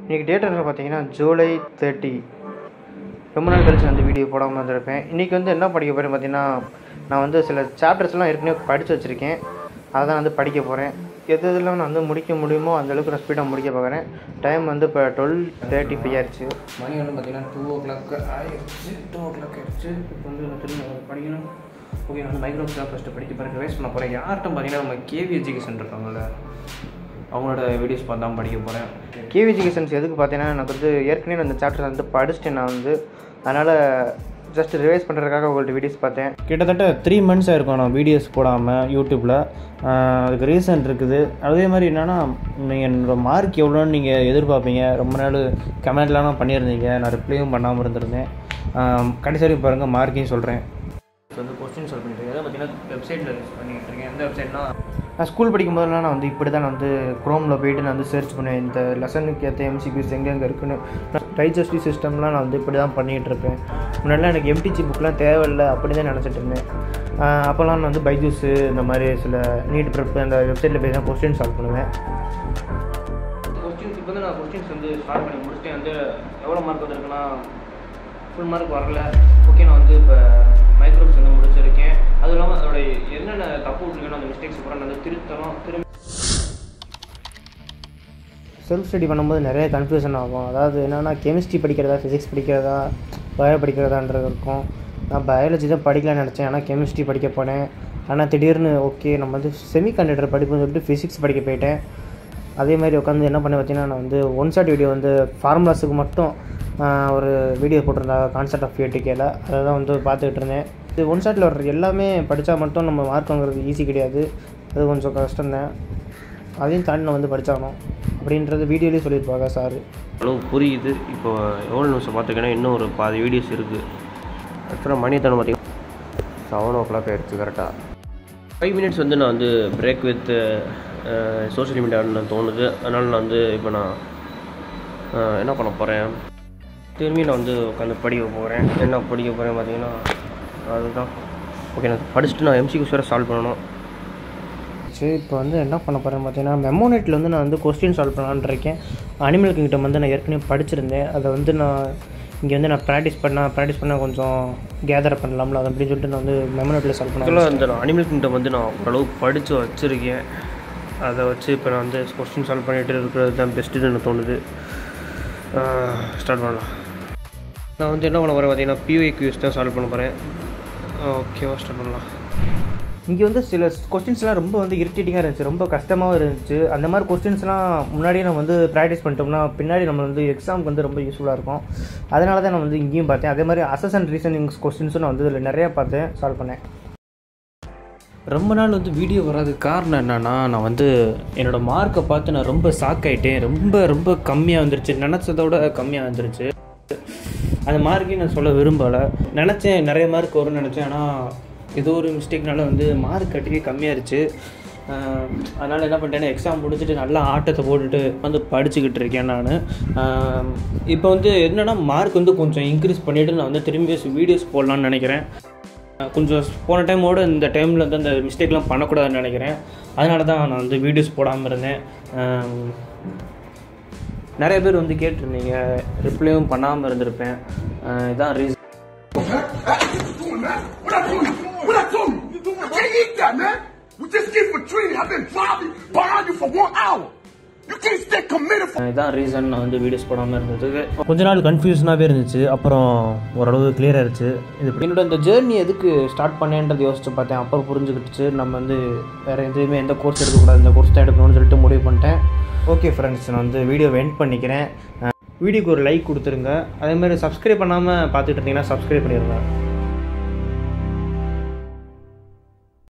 இன்றைக்கி டேட் என்ன பார்த்தீங்கன்னா ஜூலை தேர்ட்டி ரொம்ப நாள் கழிச்சு வந்து வீடியோ போடாமல் வந்திருப்பேன் இன்றைக்கி வந்து என்ன படிக்க போகிறேன் பார்த்தீங்கன்னா நான் வந்து சில சாப்டர்ஸ்லாம் ஏற்கனவே படித்து வச்சுருக்கேன் அதை தான் வந்து படிக்க போகிறேன் எது எதெல்லாம் நான் வந்து முடிக்க முடியுமோ அந்த அளவுக்கு நான் ஸ்பீடாக முடிக்க பார்க்குறேன் டைம் வந்து இப்போ டுவெல் தேர்ட்டி ஃபைவ் ஆயிடுச்சு மணி வந்து பார்த்தீங்கன்னா டூ ஓ கிளாக் ஆயிடுச்சு டூ ஓ கிளாக் ஆயிடுச்சு இப்போ வந்து நான் திரும்ப படிக்கணும் ஓகே நான் வந்து மைக்ரோஸ் தான் ஃபஸ்ட்டு படிக்க போகிறேன் ரிவைஸ் பண்ண போகிறேன் யார்கிட்ட பார்த்தீங்கன்னா நம்ம கேவி எஜுகேஷன் இருக்காங்கல்ல அவங்களோட வீடியோஸ் பார்த்து தான் படிக்க போகிறேன் கேவி எஜுகேஷன்ஸ் எதுக்கு பார்த்தீங்கன்னா எனக்கு வந்து ஏற்கனவே அந்த சாப்டர் வந்து படிச்சுட்டேன் நான் வந்து அதனால் ஜஸ்ட் ரிவைஸ் பண்ணுறதுக்காக உங்கள்ட்ட வீடியோஸ் பார்த்தேன் கிட்டத்தட்ட த்ரீ மந்த்ஸ் ஆயிருக்கும் நான் வீடியோஸ் போடாமல் யூடியூப்பில் அதுக்கு ரீசன் இருக்குது அதே மாதிரி என்னென்னா நீங்கள் என்னோடய மார்க் எவ்வளோன்னு நீங்கள் எதிர்பார்ப்பீங்க ரொம்ப நாள் கமெண்ட்லாம் பண்ணியிருந்தீங்க நான் ரிப்ளையும் பண்ணாமல் இருந்திருந்தேன் கடைசி வரைக்கும் பாருங்கள் மார்க்கையும் சொல்கிறேன் வந்து கொஸ்டின் சால்வ் பண்ணிட்டு இருக்கேன் பார்த்தீங்கன்னா வெப்சைட்டில் யூஸ் பண்ணிகிட்டு இருக்கேன் எந்த வெப்சைட்னா நான் ஸ்கூல் படிக்கும் போதெல்லாம் நான் வந்து இப்படி தான் நான் வந்து க்ரோமில் போயிட்டு நான் வந்து சர்ச் பண்ணுவேன் இந்த லெசனுக்கு ஏற்ற எம்சிக்யூஸ் எங்கெங்கே இருக்குன்னு டைஜஸ்டி சிஸ்டம்லாம் நான் வந்து இப்படி தான் பண்ணிகிட்டு இருப்பேன் முன்னாடிலாம் எனக்கு எம்டிஜி புக்லாம் தேவையில்லை அப்படி தான் நினச்சிட்டு இருந்தேன் அப்போல்லாம் நான் வந்து பைஜூஸு இந்த மாதிரி சில நீட் ப்ரிப் அந்த வெப்சைட்டில் போய் தான் கொஸ்டின் சால்வ் பண்ணுவேன் கொஸ்டின்ஸ் இப்போ வந்து நான் கொஸ்டின்ஸ் வந்து சால்வ் பண்ணி முடிச்சுட்டேன் வந்து எவ்வளோ மார்க் வந்திருக்குன்னா ஃபுல் மார்க் வரல ஓகே நான் வந்து இப்போ மைக்ரோப்ஸ் வந்து முடிச்சிருக்கேன் அதுவும் இல்லாமல் அதோட என்னென்ன தப்பு விட்டுருக்கணும் அந்த மிஸ்டேக்ஸ் கூட நான் வந்து திருத்தணும் திரும்ப செல்ஃப் ஸ்டடி பண்ணும்போது நிறைய கன்ஃபியூஷன் ஆகும் அதாவது என்னென்னா கெமிஸ்ட்ரி படிக்கிறதா ஃபிசிக்ஸ் படிக்கிறதா பயோ படிக்கிறதான்றது இருக்கும் நான் பயாலஜி தான் படிக்கலாம்னு நினச்சேன் ஆனால் கெமிஸ்ட்ரி படிக்க போனேன் ஆனால் திடீர்னு ஓகே நம்ம வந்து செமி கண்டக்டர் படிப்புன்னு சொல்லிட்டு ஃபிசிக்ஸ் படிக்க போயிட்டேன் அதே மாதிரி உட்காந்து என்ன பண்ண பார்த்தீங்கன்னா நான் வந்து ஒன் ஷாட் வீடியோ வந்து ஃபார்முலாஸுக்கு மட்டும் ஒரு வீடியோ போட்டிருந்தாங்க கான்செப்ட் ஆஃப் ஏடிகேல அதை தான் வந்து பார்த்துக்கிட்டு இருந்தேன் இது ஒன் ஷாட்டில் வர்ற எல்லாமே படித்தா மட்டும் நம்ம மார்க் வாங்குறது ஈஸி கிடையாது அது கொஞ்சம் கஷ்டம்தான் அதையும் தாண்டி நான் வந்து படித்தாகணும் அப்படின்றது வீடியோலேயே சொல்லியிருப்பாங்க சார் அளவு புரியுது இப்போ எவ்வளோ நிமிஷம் பார்த்துருக்கேன்னா இன்னும் ஒரு பாதி வீடியோஸ் இருக்குது ஆக்சுவலாக மணி தானே பார்த்தீங்கன்னா செவன் ஓ கிளாக் ஆயிடுச்சு கரெக்டாக ஃபைவ் மினிட்ஸ் வந்து நான் வந்து பிரேக் வித் சோஷியல் மீடியான்னு தோணுது அதனால் நான் வந்து இப்போ நான் அஹ், என்ன பண்ண போகிறேன் திரும்பி நான் வந்து உட்காந்து படிக்க போகிறேன் என்ன படிக்க போகிறேன் பார்த்தீங்கன்னா அதுதான் ஓகே நான் படிச்சுட்டு நான் எம்சிக்யூஸ் வேறு சால்வ் பண்ணணும் சரி இப்போ வந்து என்ன பண்ண போகிறேன் பார்த்தீங்கன்னா மெமோனெட்டில் வந்து நான் வந்து கொஸ்டின் சால்வ் பண்ணலான்னு இருக்கேன் அனிமல் கிங்டம் வந்து நான் ஏற்கனவே படிச்சிருந்தேன் அதை வந்து நான் இங்கே வந்து நான் ப்ராக்டிஸ் பண்ணால் ப்ராக்டிஸ் பண்ணால் கொஞ்சம் கேதர் பண்ணலாம்ல அது அப்படின்னு சொல்லிட்டு நான் வந்து மெமோனெட்டில் சால்வ் பண்ண ஆக்சுவலாக இந்த அனிமல் கிங்டம் வந்து நான் ஓரளவுக்கு படித்து வச்சுருக்கேன் அதை வச்சு இப்போ நான் வந்து கொஸ்டின் சால்வ் பண்ணிட்டு இருக்கிறது தான் பெஸ்ட்டுன்னு எனக்கு தோணுது ஸ்டார்ட் பண்ணலாம் நான் வந்து என்ன பண்ண போகிறேன் பார்த்தீங்கன்னா பியூஏ கியூஸ் தான் சால்வ் பண்ண போகிறேன் ஓகேவா ஸ்டார்ட் பண்ணலாம் இங்கே வந்து சில கொஸ்டின்ஸ்லாம் ரொம்ப வந்து இரிட்டேட்டிங்காக இருந்துச்சு ரொம்ப கஷ்டமாகவும் இருந்துச்சு அந்த மாதிரி கொஸ்டின்ஸ்லாம் முன்னாடியே நம்ம வந்து ப்ராக்டிஸ் பண்ணிட்டோம்னா பின்னாடி நம்ம வந்து எக்ஸாமுக்கு வந்து ரொம்ப யூஸ்ஃபுல்லாக இருக்கும் அதனால தான் நான் வந்து இங்கேயும் பார்த்தேன் அதே மாதிரி அசஸ் அண்ட் ரீசனிங்ஸ் கொஸ்டின்ஸும் நான் வந்து இதில் நிறையா பார்த்தேன் சால்வ் பண்ணேன் ரொம்ப நாள் வந்து வீடியோ வராதுக்கு காரணம் என்னென்னா நான் வந்து என்னோடய மார்க்கை பார்த்து நான் ரொம்ப ஷாக் ஆகிட்டேன் ரொம்ப ரொம்ப கம்மியாக வந்துருச்சு நினச்சதை விட கம்மியாக வந்துருச்சு அந்த மார்க்கையும் நான் சொல்ல விரும்பலை நினச்சேன் நிறைய மார்க் வரும்னு நினச்சேன் ஆனால் ஏதோ ஒரு மிஸ்டேக்னால வந்து மார்க் கட்டியே கம்மியாயிருச்சு அதனால் என்ன பண்ணிட்டேன்னா எக்ஸாம் முடிச்சுட்டு நல்லா ஆட்டத்தை போட்டுட்டு வந்து படிச்சுக்கிட்டு இருக்கேன் நான் இப்போ வந்து என்னென்னா மார்க் வந்து கொஞ்சம் இன்க்ரீஸ் பண்ணிவிட்டு நான் வந்து திரும்பி வீடியோஸ் போடலான்னு நினைக்கிறேன் கொஞ்சம் போன டைமோட இந்த டைமில் வந்து அந்த மிஸ்டேக்லாம் பண்ணக்கூடாதுன்னு நினைக்கிறேன் அதனால தான் நான் வந்து வீடியோஸ் போடாமல் இருந்தேன் ஆம், நிறைய பேர் வந்து கேட்டிருந்தீங்க ரிப்ளையும் பண்ணாமல் இருந்திருப்பேன் ஆஹ் இதான் reason What I told you? What I told you? You can't eat that, man. You just get for training. I've been driving behind you for one hour. You can't stay committed for. இதான் reason நான் வந்து videos போடாமல் இருந்ததுக்கு கொஞ்ச நாள் கன்ஃபியூஷனாகவே இருந்துச்சு அப்புறம் ஓரளவு கிளியர் ஆயிடுச்சு இது என்னோட இந்த ஜேர்னி எதுக்கு ஸ்டார்ட் பண்ணேன்றது யோசிச்சு பார்த்தேன் அப்புறம் புரிஞ்சுக்கிட்டுச்சு நம்ம வந்து வேறு எதுவுமே எந்த கோர்ஸ் எடுக்கக்கூடாது இந்த கோர்ஸ் தான் எடுக்கணும்னு சொல்லிட்டு முடிவு பண்ணிட்டேன் ஓகே ஃப்ரெண்ட்ஸ் நான் வந்து வீடியோ எண்ட் பண்ணிக்கிறேன் வீடியோக்கு ஒரு லைக் கொடுத்துருங்க அதே மாதிரி சப்ஸ்கிரைப் பண்ணாமல் பார்த்துட்டு இருந்தீங்கன்னா சப்ஸ்கிரைப் பண்ணிடுங்க